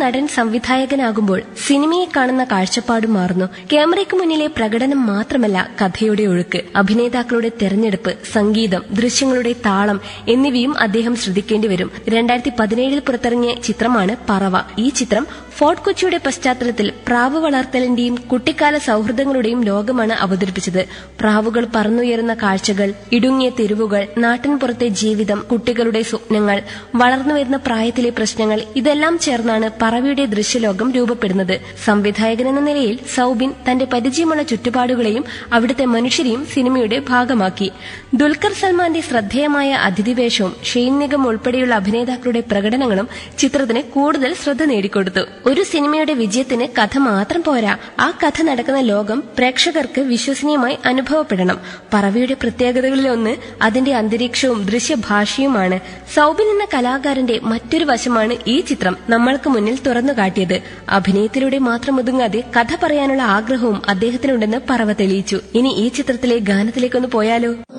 നടൻ സംവിധായകനാകുമ്പോൾ സിനിമയെ കാണുന്ന കാഴ്ചപ്പാടും മാറുന്നു ക്യാമറയ്ക്ക് മുന്നിലെ പ്രകടനം മാത്രമല്ല കഥയുടെ ഒഴുക്ക് അഭിനേതാക്കളുടെ തെരഞ്ഞെടുപ്പ് സംഗീതം ദൃശ്യങ്ങളുടെ താളം എന്നിവയും അദ്ദേഹം ശ്രദ്ധിക്കേണ്ടി വരും രണ്ടായിരത്തി പതിനേഴിൽ പുറത്തിറങ്ങിയ ചിത്രമാണ് പറവ ഈ ചിത്രം ഫോർട്ട് കൊച്ചിയുടെ പശ്ചാത്തലത്തിൽ പ്രാവ് വളർത്തലിന്റെയും കുട്ടിക്കാല സൌഹൃദങ്ങളുടെയും ലോകമാണ് അവതരിപ്പിച്ചത് പ്രാവുകൾ പറന്നുയരുന്ന കാഴ്ചകൾ ഇടുങ്ങിയ തെരുവുകൾ നാട്ടിൻപുറത്തെ ജീവിതം കുട്ടികളുടെ സ്വപ്നങ്ങൾ വളർന്നുവരുന്ന പ്രായത്തിലെ പ്രശ്നങ്ങൾ ഇതെല്ലാം ചേർന്നാണ് പറവയുടെ ദൃശ്യലോകം രൂപപ്പെടുന്നത് സംവിധായകൻ എന്ന നിലയിൽ സൌബിൻ തന്റെ പരിചയമുള്ള ചുറ്റുപാടുകളെയും അവിടുത്തെ മനുഷ്യരെയും സിനിമയുടെ ഭാഗമാക്കി ദുൽഖർ സൽമാന്റെ ശ്രദ്ധേയമായ അതിഥിവേഷവും ഷെയ്ൻ നിഗം ഉൾപ്പെടെയുള്ള അഭിനേതാക്കളുടെ പ്രകടനങ്ങളും ചിത്രത്തിന് കൂടുതൽ ശ്രദ്ധ നേടിക്കൊടുത്തു ഒരു സിനിമയുടെ വിജയത്തിന് കഥ മാത്രം പോരാ ആ കഥ നടക്കുന്ന ലോകം പ്രേക്ഷകർക്ക് വിശ്വസനീയമായി അനുഭവപ്പെടണം പറവയുടെ പ്രത്യേകതകളിലൊന്ന് അതിന്റെ അന്തരീക്ഷവും ദൃശ്യഭാഷയുമാണ് സൗബിൻ എന്ന കലാകാരന്റെ മറ്റൊരു വശമാണ് ഈ ചിത്രം നമ്മൾക്ക് മുന്നിൽ തുറന്നു കാട്ടിയത് അഭിനയത്തിലൂടെ മാത്രം ഒതുങ്ങാതെ കഥ പറയാനുള്ള ആഗ്രഹവും അദ്ദേഹത്തിനുണ്ടെന്ന് പറവ തെളിയിച്ചു ഇനി ഈ ചിത്രത്തിലെ ഗാനത്തിലേക്കൊന്ന് പോയാലോ